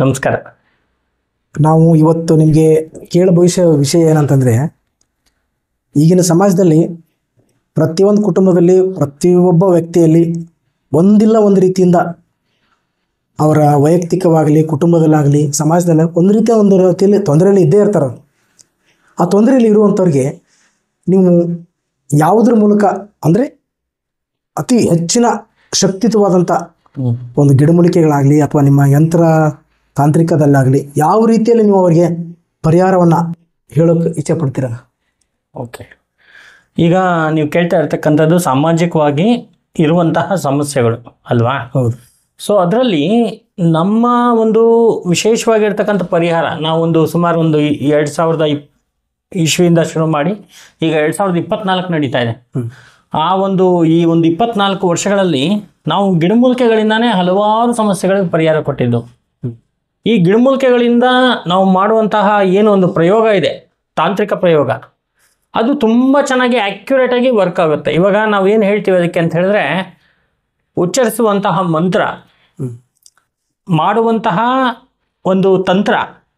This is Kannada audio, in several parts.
ನಮಸ್ಕಾರ ನಾವು ಇವತ್ತು ನಿಮಗೆ ಕೇಳ ಭವಿಷ್ಯ ವಿಷಯ ಏನಂತಂದರೆ ಈಗಿನ ಸಮಾಜದಲ್ಲಿ ಪ್ರತಿಯೊಂದು ಕುಟುಂಬದಲ್ಲಿ ಪ್ರತಿಯೊಬ್ಬ ವ್ಯಕ್ತಿಯಲ್ಲಿ ಒಂದಿಲ್ಲ ಒಂದು ರೀತಿಯಿಂದ ಅವರ ವೈಯಕ್ತಿಕವಾಗಲಿ ಕುಟುಂಬದಲ್ಲಾಗಲಿ ಸಮಾಜದಲ್ಲಿ ಒಂದು ರೀತಿಯ ಒಂದು ರೀತಿಯಲ್ಲಿ ತೊಂದರೆಯಲ್ಲಿ ಇದ್ದೇ ಇರ್ತಾರೆ ಅವ್ರು. ಆ ತೊಂದರೆಯಲ್ಲಿ ಇರುವಂಥವ್ರಿಗೆ ನೀವು ಯಾವುದ್ರ ಮೂಲಕ ಅಂದರೆ ಅತಿ ಹೆಚ್ಚಿನ ಶಕ್ತಿಯುತವಾದಂಥ ಒಂದು ಗಿಡಮೂಲಿಕೆಗಳಾಗಲಿ ಅಥವಾ ನಿಮ್ಮ ಯಂತ್ರ ತಾಂತ್ರಿಕದಲ್ಲಾಗಲಿ ಯಾವ ರೀತಿಯಲ್ಲಿ ನೀವು ಅವರಿಗೆ ಪರಿಹಾರವನ್ನು ಹೇಳೋಕೆ ಇಚ್ಛೆ ಪಡ್ತೀರಾ ಓಕೆ ಈಗ ನೀವು ಕೇಳ್ತಾ ಇರ್ತಕ್ಕಂಥದ್ದು ಸಾಮಾಜಿಕವಾಗಿ ಇರುವಂತಹ ಸಮಸ್ಯೆಗಳು ಅಲ್ವಾ ಹೌದು ಸೊ ಅದರಲ್ಲಿ ನಮ್ಮ ಒಂದು ವಿಶೇಷವಾಗಿರ್ತಕ್ಕಂಥ ಪರಿಹಾರ ನಾವೊಂದು ಸುಮಾರು ಒಂದು ಎರಡು ಸಾವಿರದ ಇಪ್ ಇಸ್ವಿಯಿಂದ ಶುರು ಮಾಡಿ ಈಗ ಎರಡು ಸಾವಿರದ ಇಪ್ಪತ್ನಾಲ್ಕು ನಡೀತಾ ಇದೆ ಆ ಒಂದು ಈ ಒಂದು ಇಪ್ಪತ್ನಾಲ್ಕು ವರ್ಷಗಳಲ್ಲಿ ನಾವು ಗಿಡಮೂಲಿಕೆಗಳಿಂದಾನೇ ಹಲವಾರು ಸಮಸ್ಯೆಗಳಿಗೆ ಪರಿಹಾರ ಕೊಟ್ಟಿದ್ದು ಈ ಗಿಡಮೂಲಿಕೆಗಳಿಂದ ನಾವು ಮಾಡುವಂತಹ ಏನು ಒಂದು ಪ್ರಯೋಗ ಇದೆ ತಾಂತ್ರಿಕ ಪ್ರಯೋಗ ಅದು ತುಂಬ ಚೆನ್ನಾಗಿ accurate ಆಗಿ ವರ್ಕ್ ಆಗುತ್ತೆ ಇವಾಗ ನಾವು ಏನು ಹೇಳ್ತೀವಿ ಅದಕ್ಕೆ ಅಂತ ಹೇಳಿದ್ರೆ ಉಚ್ಚರಿಸುವಂತಹ ಮಂತ್ರ ಮಾಡುವಂತಹ ಒಂದು ತಂತ್ರ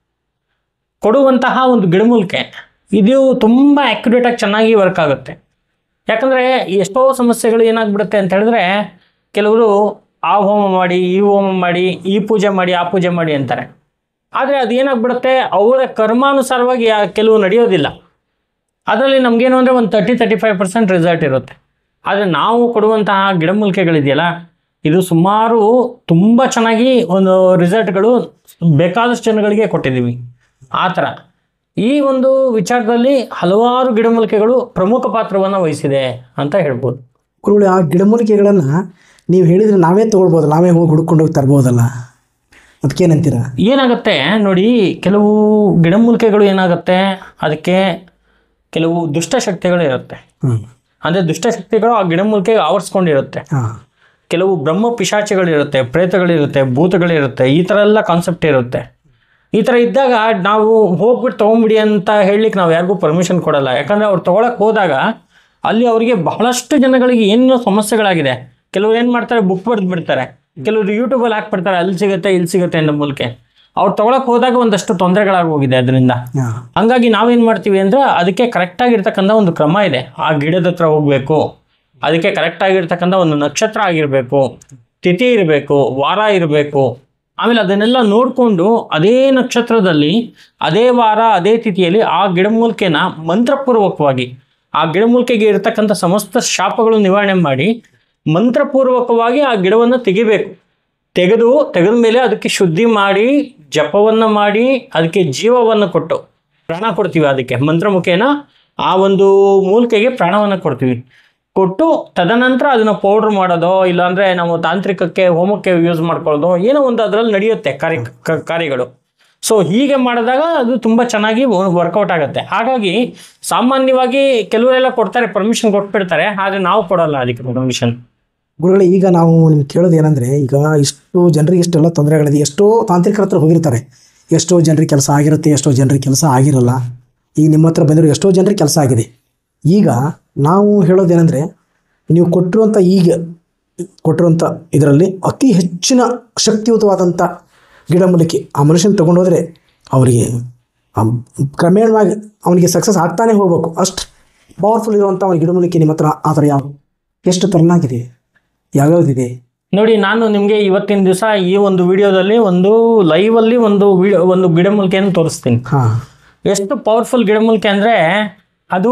ಕೊಡುವಂತಹ ಒಂದು ಗಿಡಮೂಲಿಕೆ ಇದು ತುಂಬ ಆ್ಯಕ್ಯುರೇಟಾಗಿ ಚೆನ್ನಾಗಿ ವರ್ಕ್ ಆಗುತ್ತೆ ಯಾಕಂದರೆ ಎಷ್ಟೋ ಸಮಸ್ಯೆಗಳು ಏನಾಗ್ಬಿಡುತ್ತೆ ಅಂತ ಹೇಳಿದ್ರೆ ಕೆಲವರು ಆ ಹೋಮ ಮಾಡಿ ಈ ಹೋಮ ಮಾಡಿ ಈ ಪೂಜೆ ಮಾಡಿ ಆ ಪೂಜೆ ಮಾಡಿ ಅಂತಾರೆ ಆದರೆ ಅದು ಏನಾಗ್ಬಿಡುತ್ತೆ ಅವರ ಕರ್ಮಾನುಸಾರವಾಗಿ ಆ ಕೆಲವು ನಡೆಯೋದಿಲ್ಲ ಅದರಲ್ಲಿ ನಮಗೇನು ಅಂದರೆ ಒಂದು thirty thirty five percent result ಇರುತ್ತೆ ಆದರೆ ನಾವು ಕೊಡುವಂತಹ ಗಿಡಮೂಲಿಕೆಗಳಿದೆಯಲ್ಲ ಇದು ಸುಮಾರು ತುಂಬ ಚೆನ್ನಾಗಿ ಒಂದು ರಿಸಲ್ಟ್ಗಳು ಬೇಕಾದಷ್ಟು ಜನಗಳಿಗೆ ಕೊಟ್ಟಿದ್ದೀವಿ ಆ ಥರ ಈ ಒಂದು ವಿಚಾರದಲ್ಲಿ ಹಲವಾರು ಗಿಡಮೂಲಿಕೆಗಳು ಪ್ರಮುಖ ಪಾತ್ರವನ್ನು ವಹಿಸಿದೆ ಅಂತ ಹೇಳ್ಬೋದು ಗುರುಗಳೇ ಆ ಗಿಡಮೂಲಿಕೆಗಳನ್ನು ನೀವು ಹೇಳಿದರೆ ನಾವೇ ತೊಗೊಳ್ಬೋದು ನಾವೇ ಹೋಗಿ ಹುಡ್ಕೊಂಡು ಹೋಗಿ ತರ್ಬೋದಲ್ಲ ಅದಕ್ಕೇನಂತೀರಾ ಏನಾಗುತ್ತೆ ನೋಡಿ ಕೆಲವು ಗಿಡಮೂಲಿಕೆಗಳು ಏನಾಗುತ್ತೆ ಅದಕ್ಕೆ ಕೆಲವು ದುಷ್ಟಶಕ್ತಿಗಳು ಇರುತ್ತೆ ಹ್ಞೂ ಅಂದರೆ ದುಷ್ಟಶಕ್ತಿಗಳು ಆ ಗಿಡಮೂಲಿಕೆಗೆ ಆವರಿಸ್ಕೊಂಡಿರುತ್ತೆ ಹಾಂ ಕೆಲವು ಬ್ರಹ್ಮ ಪಿಶಾಚಿಗಳಿರುತ್ತೆ ಪ್ರೇತಗಳಿರುತ್ತೆ ಭೂತಗಳಿರುತ್ತೆ ಈ ಥರ ಎಲ್ಲ ಕಾನ್ಸೆಪ್ಟ್ ಇರುತ್ತೆ ಈ ಥರ ಇದ್ದಾಗ ನಾವು ಹೋಗ್ಬಿಟ್ಟು ತೊಗೊಂಬಿಡಿ ಅಂತ ಹೇಳಲಿಕ್ಕೆ ನಾವು ಯಾರಿಗೂ ಪರ್ಮಿಷನ್ ಕೊಡಲ್ಲ ಯಾಕಂದರೆ ಅವ್ರು ತೊಗೊಳಕ್ಕೆ ಹೋದಾಗ ಅಲ್ಲಿ ಅವರಿಗೆ ಬಹಳಷ್ಟು ಜನಗಳಿಗೆ ಏನೋ ಸಮಸ್ಯೆಗಳಾಗಿದೆ ಕೆಲವ್ರು ಏನು ಮಾಡ್ತಾರೆ ಬುಕ್ ಬರೆದು ಬಿಡ್ತಾರೆ ಕೆಲವರು ಯೂಟ್ಯೂಬಲ್ಲಿ ಹಾಕ್ಬಿಡ್ತಾರೆ ಅಲ್ಲಿ ಸಿಗುತ್ತೆ ಇಲ್ಲಿ ಸಿಗುತ್ತೆ ಅನ್ನೋ ಮೂಲಕ ಅವ್ರು ತೊಗೊಳಕ್ಕೆ ಹೋದಾಗ ಒಂದಷ್ಟು ತೊಂದರೆಗಳಾಗಿ ಹೋಗಿದೆ ಅದರಿಂದ ಹಾಂ ಹಂಗಾಗಿ ನಾವೇನು ಮಾಡ್ತೀವಿ ಅಂದರೆ ಅದಕ್ಕೆ ಕರೆಕ್ಟಾಗಿರ್ತಕ್ಕಂಥ ಒಂದು ಕ್ರಮ ಇದೆ ಆ ಗಿಡದ ಹತ್ರ ಹೋಗಬೇಕು ಅದಕ್ಕೆ ಕರೆಕ್ಟಾಗಿರ್ತಕ್ಕಂಥ ಒಂದು ನಕ್ಷತ್ರ ಆಗಿರಬೇಕು ತಿಥಿ ಇರಬೇಕು ವಾರ ಇರಬೇಕು ಆಮೇಲೆ ಅದನ್ನೆಲ್ಲ ನೋಡಿಕೊಂಡು ಅದೇ ನಕ್ಷತ್ರದಲ್ಲಿ ಅದೇ ವಾರ ಅದೇ ತಿಥಿಯಲ್ಲಿ ಆ ಗಿಡಮೂಲಿಕೆನ ಮಂತ್ರಪೂರ್ವಕವಾಗಿ ಆ ಗಿಡಮೂಲಿಕೆಗೆ ಇರತಕ್ಕಂಥ ಸಮಸ್ತ ಶಾಪಗಳು ನಿವಾರಣೆ ಮಾಡಿ ಮಂತ್ರಪೂರ್ವಕವಾಗಿ ಆ ಗಿಡವನ್ನು ತೆಗಿಬೇಕು ತೆಗೆದು ತೆಗೆದ ಮೇಲೆ ಅದಕ್ಕೆ ಶುದ್ಧಿ ಮಾಡಿ ಜಪವನ್ನು ಮಾಡಿ ಅದಕ್ಕೆ ಜೀವವನ್ನು ಕೊಟ್ಟು ಪ್ರಾಣ ಕೊಡ್ತೀವಿ ಅದಕ್ಕೆ ಮಂತ್ರ ಮುಖೇನ ಆ ಒಂದು ಮೂಲಿಕೆಗೆ ಪ್ರಾಣವನ್ನು ಕೊಡ್ತೀವಿ ಕೊಟ್ಟು ತದನಂತರ ಅದನ್ನು ಪೌಡ್ರ್ ಮಾಡೋದೋ ಇಲ್ಲಾಂದರೆ ನಾವು ತಾಂತ್ರಿಕಕ್ಕೆ ಹೋಮಕ್ಕೆ ಯೂಸ್ ಮಾಡ್ಕೊಳ್ಳೋದು ಏನೋ ಒಂದು ಅದರಲ್ಲಿ ನಡೆಯುತ್ತೆ ಕಾರ್ಯ ಕ- ಕಾರ್ಯಗಳು ಸೊ ಹೀಗೆ ಮಾಡಿದಾಗ ಅದು ತುಂಬ ಚೆನ್ನಾಗಿ ವರ್ಕೌಟ್ ಆಗುತ್ತೆ ಹಾಗಾಗಿ ಸಾಮಾನ್ಯವಾಗಿ ಕೆಲವರೆಲ್ಲ ಕೊಡ್ತಾರೆ ಪರ್ಮಿಷನ್ ಕೊಟ್ಬಿಡ್ತಾರೆ ಆದರೆ ನಾವು ಕೊಡಲ್ಲ ಅದಕ್ಕೆ ಪರ್ಮಿಷನ್ ಗುರುಗಳೇ ಈಗ ನಾವು ನಿಮ್ಗೆ ಕೇಳೋದು ಏನಂದರೆ ಈಗ ಇಷ್ಟು ಜನರಿಗೆ ಇಷ್ಟೆಲ್ಲ ತೊಂದರೆಗಳಿದೆ ಎಷ್ಟೋ ತಾಂತ್ರಿಕರ ಹತ್ರ ಹೋಗಿರ್ತಾರೆ ಎಷ್ಟೋ ಜನರಿಗೆ ಕೆಲಸ ಆಗಿರುತ್ತೆ ಎಷ್ಟೋ ಜನರಿಗೆ ಕೆಲಸ ಆಗಿರಲ್ಲ ಈಗ ನಿಮ್ಮ ಹತ್ರ ಬಂದಿರೋ ಎಷ್ಟೋ ಜನರಿಗೆ ಕೆಲಸ ಆಗಿದೆ ಈಗ ನಾವು ಹೇಳೋದೇನೆಂದರೆ ನೀವು ಕೊಟ್ಟಿರುವಂಥ ಈಗ ಕೊಟ್ಟಿರುವಂಥ ಇದರಲ್ಲಿ ಅತಿ ಹೆಚ್ಚಿನ ಶಕ್ತಿಯುತವಾದಂಥ ಗಿಡಮೂಲಿಕೆ ಆ ಮನುಷ್ಯನ ತೊಗೊಂಡೋದ್ರೆ ಅವರಿಗೆ ಆ ಕ್ರಮೇಣವಾಗಿ ಅವನಿಗೆ ಸಕ್ಸಸ್ ಆಗ್ತಾನೆ ಹೋಗ್ಬೇಕು ಅಷ್ಟು ಪವರ್ಫುಲ್ ಇರುವಂಥ ಒಂದು ಗಿಡಮೂಲಿಕೆ ನಿಮ್ಮ ಹತ್ರ ಆ ಥರ ಯಾವ ಎಷ್ಟು ತರನಾಗಿದೆ ಯಾವ್ಯಾವ್ದಿದೆ ನೋಡಿ ನಾನು ನಿಮಗೆ ಇವತ್ತಿನ ದಿವಸ ಈ ಒಂದು ವಿಡಿಯೋದಲ್ಲಿ ಒಂದು ಲೈವಲ್ಲಿ ಒಂದು ವಿಡಿಯೋ ಒಂದು ಗಿಡಮೂಲಿಕೆಯನ್ನು ತೋರಿಸ್ತೀನಿ ಹಾಂ ಎಷ್ಟು ಪವರ್ಫುಲ್ ಗಿಡಮೂಲಿಕೆ ಅಂದರೆ ಅದು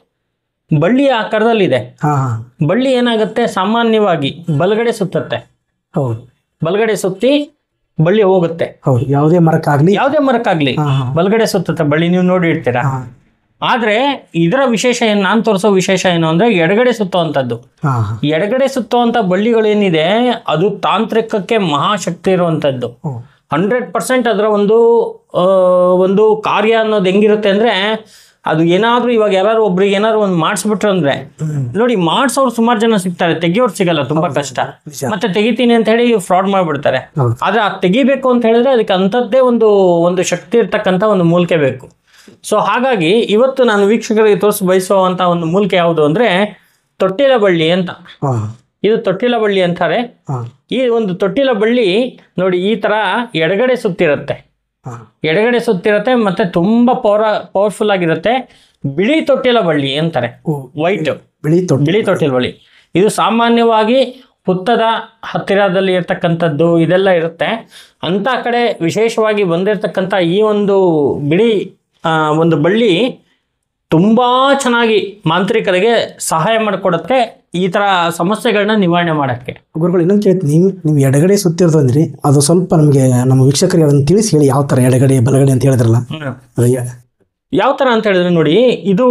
ಬಳ್ಳಿಯ ಆಕಾರದಲ್ಲಿದೆ ಹಾಂ ಹಾಂ ಬಳ್ಳಿ ಏನಾಗುತ್ತೆ ಸಾಮಾನ್ಯವಾಗಿ ಬಲಗಡೆ ಸುತ್ತತ್ತೆ ಹೌದು ಬಲಗಡೆ ಸುತ್ತಿ ಬಳ್ಳಿ ಹೋಗುತ್ತೆ ಹೌದು ಯಾವುದೇ ಮರಕ್ಕಾಗಲಿ ಯಾವುದೇ ಮರಕ್ಕಾಗ್ಲಿ ಹಾಂ ಹಾಂ ಬಲಗಡೆ ಸುತ್ತತ್ತೆ ಬಳ್ಳಿ ನೀವು ನೋಡಿ ಇರ್ತೀರಾ ಹಾಂ ಆದರೆ ಇದರ ವಿಶೇಷ ಏನು ನಾನು ತೋರಿಸೋ ವಿಶೇಷ ಏನು ಅಂದರೆ ಎಡಗಡೆ ಸುತ್ತುವಂಥದ್ದು ಹಾಂ ಹಾಂ ಎಡಗಡೆ ಸುತ್ತುವಂಥ ಬಳ್ಳಿಗಳೇನಿದೆ ಅದು ತಾಂತ್ರಿಕಕ್ಕೆ ಮಹಾಶಕ್ತಿ ಇರುವಂಥದ್ದು ಓ ಹಂಡ್ರೆಡ್ ಪರ್ಸೆಂಟ್ ಅದರ ಒಂದು ಆ, ಒಂದು ಕಾರ್ಯ ಅನ್ನೋದು ಹೆಂಗಿರುತ್ತೆ ಅಂದರೆ ಅದು ಏನಾದರೂ ಇವಾಗ ಯಾರು ಒಬ್ರಿಗೆ ಏನಾದ್ರು ಒಂದು ಮಾಡಿಸ್ಬಿಟ್ರು ಅಂದರೆ ನೋಡಿ ಮಾಡಿಸೋರು ಸುಮಾರು ಜನ ಸಿಗ್ತಾರೆ ತೆಗಿಯೋರು ಸಿಗಲ್ಲ ತುಂಬ ಕಷ್ಟ ನಿಜ. ಮತ್ತೆ ತೆಗಿತೀನಿ ಅಂತ ಹೇಳಿ ಫ್ರಾಡ್ ಮಾಡಿಬಿಡ್ತಾರೆ ಹೌದು ಆದರೆ ಅದು ತೆಗಿಬೇಕು ಅಂತ ಹೇಳಿದ್ರೆ ಅದಕ್ಕೆ ಅಂಥದ್ದೇ ಒಂದು ಒಂದು ಶಕ್ತಿ ಇರ್ತಕ್ಕಂಥ ಒಂದು ಮೂಲಿಕೆ ಬೇಕು ಸೊ ಹಾಗಾಗಿ ಇವತ್ತು ನಾನು ವೀಕ್ಷಕರಿಗೆ ತೋರಿಸಿ ಬಯಸುವಂಥ ಒಂದು ಮೂಲಿಕೆ ಯಾವುದು ಅಂದರೆ ತೊಟ್ಟಿಲ ಬಳ್ಳಿ ಅಂತ ಹಾಂ ಇದು ತೊಟ್ಟಿಲ ಬಳ್ಳಿ ಅಂತಾರೆ ಹಾಂ ಈ ಒಂದು ತೊಟ್ಟಿಲ ಬಳ್ಳಿ ನೋಡಿ ಈ ತರ ಎಡಗಡೆ ಸುತ್ತಿರುತ್ತೆ ಹಾಂ ಎಡಗಡೆ ಸುತ್ತಿರುತ್ತೆ ಮತ್ತೆ ತುಂಬಾ ಪವರ್ ಪವರ್ಫುಲ್ ಆಗಿರುತ್ತೆ ಬಿಳಿ ತೊಟ್ಟಿಲ ಬಳ್ಳಿ ಅಂತಾರೆ ಓ ವೈಟ್ ಬಿಳಿ ತೊಟ್ಟಿ ಬಿಳಿ ತೊಟ್ಟಿಲ ಬಳ್ಳಿ ಇದು ಸಾಮಾನ್ಯವಾಗಿ ಹುತ್ತದ ಹತ್ತಿರದಲ್ಲಿ ಇರ್ತಕ್ಕಂಥದ್ದು ಇದೆಲ್ಲ ಇರುತ್ತೆ ಅಂತ ಕಡೆ ವಿಶೇಷವಾಗಿ ಬಂದಿರತಕ್ಕಂಥ ಈ ಒಂದು ಬಿಳಿ ಆ, ಒಂದು ಬಳ್ಳಿ ತುಂಬಾ ಚೆನ್ನಾಗಿ ಮಾಂತ್ರಿಕರಿಗೆ ಸಹಾಯ ಮಾಡಿಕೊಡುತ್ತೆ ಈ ತರ ಸಮಸ್ಯೆಗಳನ್ನ ನಿವಾರಣೆ ಮಾಡಕ್ಕೆ ಗುರುಗಳು ಇನ್ನೊಂದು ಕೇಳ್ತೀನಿ ನೀವು ನೀವು ಎಡಗಡೆ ಸುತ್ತಿರೋದು ಅಂದ್ರಿ ಅದು ಸ್ವಲ್ಪ ನಮಗೆ ನಮ್ಮ ವೀಕ್ಷಕರಿಗೆ ಅದನ್ನು ತಿಳಿಸಿ ಹೇಳಿ ಯಾವ ಥರ ಎಡಗಡೆ ಬಲಗಡೆ ಅಂತ ಹೇಳಿದ್ರಲ್ಲ ಅದು ಯಾ- ಯಾವ ತರ ಅಂತ ಹೇಳಿದ್ರೆ ನೋಡಿ ಇದು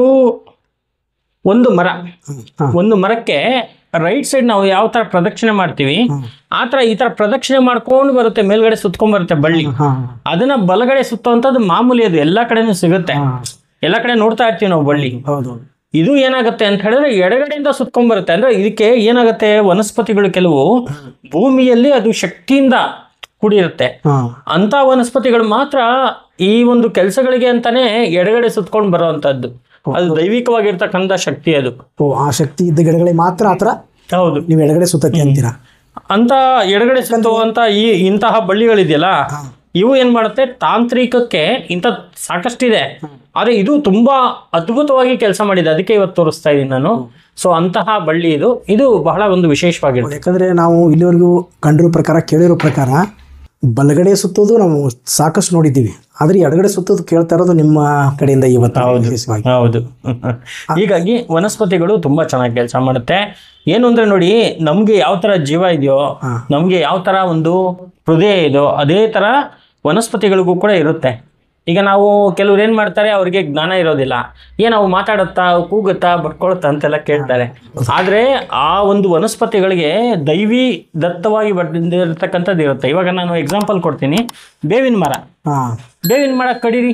ಒಂದು ಮರ ಹಾಂ ಒಂದು ಮರಕ್ಕೆ ರೈಟ್ ಸೈಡ್ ನಾವು ಯಾವ ತರ ಪ್ರದಕ್ಷಿಣೆ ಮಾಡ್ತೀವಿ ಹ್ಮ್. ಆ ತರ ಈ ತರ ಪ್ರದಕ್ಷಿಣೆ ಮಾಡ್ಕೊಂಡು ಬರುತ್ತೆ ಮೇಲ್ಗಡೆ ಸುತ್ಕೊಂಡ್ ಬರುತ್ತೆ ಬಳ್ಳಿ ಹಾಂ ಅದನ್ನ ಬಲಗಡೆ ಸುತ್ತುವಂಥದ್ದು ಮಾಮೂಲಿ ಅದು ಎಲ್ಲಾ ಕಡೆನೂ ಸಿಗುತ್ತೆ ಹಾಂ ಎಲ್ಲ ಕಡೆ ನೋಡ್ತಾ ಇರ್ತೀವಿ ನಾವು ಬಳ್ಳಿ ಹೌದು ಇದು ಏನಾಗುತ್ತೆ ಅಂತ ಹೇಳಿದ್ರೆ ಎಡಗಡೆಯಿಂದ ಸುತ್ಕೊಂಡ್ ಬರುತ್ತೆ ಅಂದ್ರೆ ಇದಕ್ಕೆ ಏನಾಗುತ್ತೆ ವನಸ್ಪತಿಗಳು ಕೆಲವು ಭೂಮಿಯಲ್ಲಿ ಅದು ಶಕ್ತಿಯಿಂದ ಕೂಡಿರುತ್ತೆ ಹಾಂ ಅಂತ ವನಸ್ಪತಿಗಳು ಮಾತ್ರ ಈ ಒಂದು ಕೆಲಸಗಳಿಗೆ ಅಂತಾನೆ ಎಡಗಡೆ ಸುತ್ಕೊಂಡು ಬರುವಂತದ್ದು ಅದು ದೈವಿಕವಾಗಿರ್ತಕ್ಕಂಥ ಶಕ್ತಿ ಅದು ಓ ಆ ಶಕ್ತಿ ಇದ್ದ ಗಿಡಗಳಿಗೆ ಮಾತ್ರ ಆ ಥರ ಹೌದು ನೀವು ಎಡಗಡೆ ಸುತ್ತಕ್ಕೆ ಅಂತೀರಾ ಅಂತ ಎಡಗಡೆ ಸುತ್ತುವಂತ ಈ ಇಂತಹ ಬಳ್ಳಿಗಳಿದೆಯಲ್ಲ ಇವು ಏನ್ ಮಾಡುತ್ತೆ ತಾಂತ್ರಿಕಕ್ಕೆ ಇಂಥ ಸಾಕಷ್ಟಿದೆ ಆದ್ರೆ ಇದು ತುಂಬಾ ಅದ್ಭುತವಾಗಿ ಕೆಲಸ ಮಾಡಿದೆ ಅದಕ್ಕೆ ಇವತ್ತು ತೋರಿಸ್ತಾ ಇದ್ದೀನಿ ನಾನು ಸೊ ಅಂತಹ ಬಳ್ಳಿ ಇದು ಇದು ಬಹಳ ಒಂದು ವಿಶೇಷವಾಗಿರುತ್ತೆ ಯಾಕಂದ್ರೆ ನಾವು ಇಲ್ಲಿವರೆಗೂ ಕಂಡಿರೋ ಪ್ರಕಾರ ಕೇಳಿರೋ ಪ್ರಕಾರ ಬಲಗಡೆ ಸುತ್ತೋದು ನಾವು ಸಾಕಷ್ಟು ನೋಡಿದ್ದೀವಿ ಆದ್ರೆ ಈ ಎಡಗಡೆ ಸುತ್ತೋದು ಕೇಳ್ತಾ ಇರೋದು ನಿಮ್ಮ ಕಡೆಯಿಂದ ಇವತ್ತು ವಿಶೇಷವಾಗಿ ಹೌದು ಹೀಗಾಗಿ ವನಸ್ಪತಿಗಳು ತುಂಬಾ ಚೆನ್ನಾಗಿ ಕೆಲಸ ಮಾಡುತ್ತೆ ಏನು ಅಂದ್ರೆ ನೋಡಿ ನಮ್ಗೆ ಯಾವ ತರ ಜೀವ ಇದೆಯೋ ಹಾ. ನಮ್ಗೆ ಯಾವ ತರ ಒಂದು ಹೃದಯ ಇದೆಯೋ ಅದೇ ತರ ವನಸ್ಪತಿಗಳಿಗೂ ಕೂಡ ಇರುತ್ತೆ ಈಗ ನಾವು ಕೆಲವ್ರು ಏನ್ ಮಾಡ್ತಾರೆ ಅವ್ರಿಗೆ ಜ್ಞಾನ ಇರೋದಿಲ್ಲ ಏನ್ ಅವು ಮಾತಾಡುತ್ತಾ ಅವು ಕೂಗುತ್ತಾ ಬಡ್ಕೊಳುತ್ತಾ ಅಂತೆಲ್ಲ ಕೇಳ್ತಾರೆ ಆದ್ರೆ ಆ ಒಂದು ವನಸ್ಪತಿಗಳಿಗೆ ದೈವಿ ದತ್ತವಾಗಿ ಬಂದಿರತಕ್ಕಂಥದ್ದು ಇರುತ್ತೆ ಇವಾಗ ನಾನು ಎಕ್ಸಾಂಪಲ್ ಕೊಡ್ತೀನಿ ಬೇವಿನ ಮರ ಹಾ ಬೇವಿನ ಮರ ಕಡೀರಿ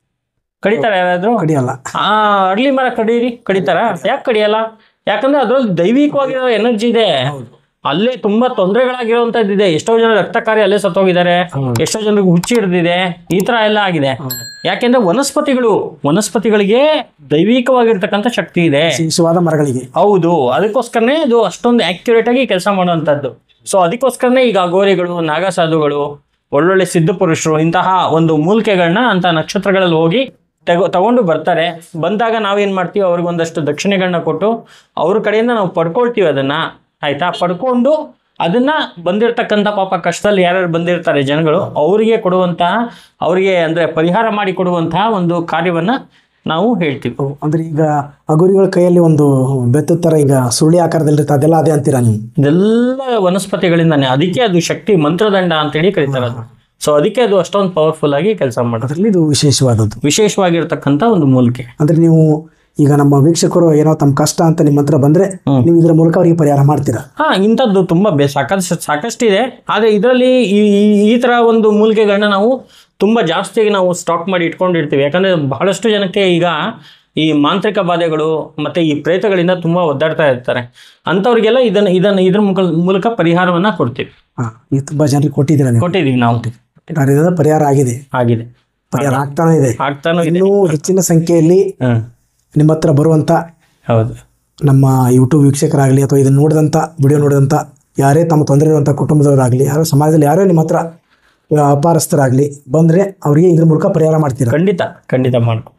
ಕಡಿತಾರೆ ಯಾರಾದ್ರೂ ಕಡಿಯಲ್ಲ ಆ ಅರ್ಲಿ ಮರ ಕಡೀರಿ ಕಡಿತಾರ ಯಾಕೆ ಕಡಿಯಲ್ಲ ಯಾಕಂದ್ರೆ ಅದ್ರಲ್ಲಿ ದೈವಿಕವಾಗಿರೋ ಎನರ್ಜಿ ಇದೆ ಅಲ್ಲೇ ತುಂಬಾ ತೊಂದರೆಗಳಾಗಿರುವಂತದ್ದು ಇದೆ ಎಷ್ಟೋ ಜನ ರಕ್ತ ಕಾರ್ಯ ಅಲ್ಲೇ ಸತ್ತೋಗಿದ್ದಾರೆ ಎಷ್ಟೋ ಜನರಿಗೆ ಹುಚ್ಚಿ ಹಿಡ್ದಿದೆ ಈ ತರ ಎಲ್ಲ ಆಗಿದೆ ಯಾಕೆಂದ್ರೆ ವನಸ್ಪತಿಗಳು ವನಸ್ಪತಿಗಳಿಗೆ ದೈವಿಕವಾಗಿರ್ತಕ್ಕಂಥ ಶಕ್ತಿ ಇದೆ ವಿಶೇಷವಾದ ಮರಗಳಿಗೆ ಹೌದು ಅದಕ್ಕೋಸ್ಕರನೇ ಅದು ಅಷ್ಟೊಂದು ಆಕ್ಯುರೇಟ್ ಆಗಿ ಕೆಲಸ ಮಾಡುವಂಥದ್ದು ಸೊ ಅದಕ್ಕೋಸ್ಕರನೇ ಈಗ ಅಗೋರಿಗಳು ನಾಗಸಾಧುಗಳು ಒಳ್ಳೊಳ್ಳೆ ಸಿದ್ಧ ಪುರುಷರು ಇಂತಹ ಒಂದು ಮೂಲಿಕೆಗಳನ್ನ ಅಂತ ನಕ್ಷತ್ರಗಳಲ್ಲಿ ಹೋಗಿ ತಗೋ ತಗೊಂಡು ಬರ್ತಾರೆ ಬಂದಾಗ ನಾವೇನ್ ಮಾಡ್ತೀವಿ ಅವ್ರಿಗೆ ಒಂದಷ್ಟು ದಕ್ಷಿಣೆಗಳನ್ನ ಕೊಟ್ಟು ಅವ್ರ ಕಡೆಯಿಂದ ನಾವು ಪಡ್ಕೊಳ್ತೀವಿ ಅದನ್ನ ಆಯ್ತಾ ಪಡ್ಕೊಂಡು ಅದನ್ನ ಬಂದಿರತಕ್ಕಂಥ ಪಾಪ ಕಷ್ಟದಲ್ಲಿ ಯಾರ್ಯಾರು ಬಂದಿರ್ತಾರೆ ಜನಗಳು ಅವರಿಗೆ ಕೊಡುವಂತಹ ಅವರಿಗೆ ಅಂದ್ರೆ ಪರಿಹಾರ ಮಾಡಿ ಕೊಡುವಂತಹ ಒಂದು ಕಾರ್ಯವನ್ನ ನಾವು ಹೇಳ್ತೀವಿ ಓ, ಅಂದ್ರೆ ಈಗ ಅಗುರಿಗಳ ಕೈಯಲ್ಲಿ ಒಂದು ಬೆತ್ತದ ತರ ಈಗ ಸುರುಳಿ ಆಕಾರದಲ್ಲಿರುತ್ತೆ ಅದೆಲ್ಲ ಅದೇ ಅಂತೀರಾ ನೀವು ಇದೆಲ್ಲ ವನಸ್ಪತಿಗಳಿಂದಾನೆ ಅದಕ್ಕೆ ಅದು ಶಕ್ತಿ ಮಂತ್ರದಂಡ ಅಂತೇಳಿ ಕರೀತಾರೆ ಅದು ಸೊ ಅದಕ್ಕೆ ಅದು ಅಷ್ಟೊಂದು ಪವರ್ಫುಲ್ ಆಗಿ ಕೆಲಸ ಮಾಡೋದು ಅದರಲ್ಲಿ ಇದು ವಿಶೇಷವಾದದ್ದು ವಿಶೇಷವಾಗಿರ್ತಕ್ಕಂಥ ಒಂದು ಮೂಲಿಕೆ ಅಂದ್ರೆ ನೀವು ಈಗ ನಮ್ಮ ವೀಕ್ಷಕರು ಏನೋ ತಮ್ಮ ಕಷ್ಟ ಅಂತ ನಿಮ್ಮ ಹತ್ರ ಬಂದ್ರೆ ನೀವು ಇದರ ಮೂಲಕ ಅವರಿಗೆ ಪರಿಹಾರ ಮಾಡ್ತೀರಾ ಹಾ ಇಂಥದ್ದು ತುಂಬಾ ಬೇ ಸಾಕಷ್ಟು ಸಾಕಷ್ಟಿದೆ ಆದ್ರೆ ಇದರಲ್ಲಿ ಈ ಈ- ಈ ತರ ಒಂದು ಮೂಲಿಕೆಗಳನ್ನ ನಾವು ತುಂಬಾ ಜಾಸ್ತಿಯಾಗಿ ನಾವು ಸ್ಟಾಕ್ ಮಾಡಿ ಇಟ್ಕೊಂಡಿರ್ತೀವಿ ಯಾಕಂದ್ರೆ ಬಹಳಷ್ಟು ಜನಕ್ಕೆ ಈಗ ಈ ಮಾಂತ್ರಿಕ ಬಾಧೆಗಳು ಮತ್ತೆ ಈ ಪ್ರೇತಗಳಿಂದ ತುಂಬಾ ಒದ್ದಾಡ್ತಾ ಇರ್ತಾರೆ ಅಂಥವ್ರಿಗೆಲ್ಲ ಇದನ್ನ ಇದನ್ನ ಇದ್ರ ಮುಖ ಮೂಲಕ ಪರಿಹಾರವನ್ನ ಕೊಡ್ತೀವಿ ಹಾ ಈಗ ತುಂಬಾ ಜನರಿಗೆ ಕೊಟ್ಟಿದ್ದೀರಾ ನೀವು ಕೊಟ್ಟಿದೀವಿ ನಾವು ಅದರಿಂದ ಪರಿಹಾರ ಆಗಿದೆ ಆಗಿದೆ ಪರಿಹಾರ ಆಗ್ತಾನೆ ಇದೆ ಆಗ್ತಾನೂ ಇದೆ ಇನ್ನೂ ಹೆಚ್ಚಿನ ಸಂಖ್ಯೆಯಲ್ಲಿ ಹ್ಮ್ ನಿಮ್ಮ ಹತ್ರ ಬರುವಂತ ಹೌದು ನಮ್ಮ ಯೂಟ್ಯೂಬ್ ವೀಕ್ಷಕರಾಗಲಿ ಅಥವಾ ಇದನ್ನು ನೋಡಿದಂಥ ವಿಡಿಯೋ ನೋಡಿದಂಥ ಯಾರೇ ತಮ್ಮ ತೊಂದರೆ ಇರುವಂಥ ಕುಟುಂಬದವರಾಗಲಿ ಯಾರೋ ಸಮಾಜದಲ್ಲಿ ಯಾರೇ ನಿಮ್ಮ ಹತ್ರ ವ್ಯಾಪಾರಸ್ಥರಾಗಲಿ ಬಂದರೆ ಅವರಿಗೆ ಇದ್ರ ಮೂಲಕ ಪರಿಹಾರ ಮಾಡ್ತೀರಾ ಖಂಡಿತ ಖಂಡಿತ ಮಾಡ್ಕೊಡ್ತೀವಿ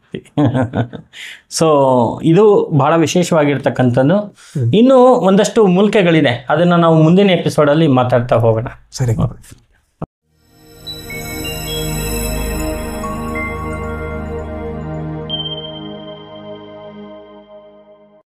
ಸೊ ಇದು ಬಹಳ ವಿಶೇಷವಾಗಿರ್ತಕ್ಕಂಥದ್ದು ಇನ್ನು ಒಂದಷ್ಟು ಮೂಲಿಕೆಗಳಿದೆ ಅದನ್ನ ನಾವು ಮುಂದಿನ ಎಪಿಸೋಡಲ್ಲಿ ಮಾತಾಡ್ತಾ ಹೋಗೋಣ ಸರಿ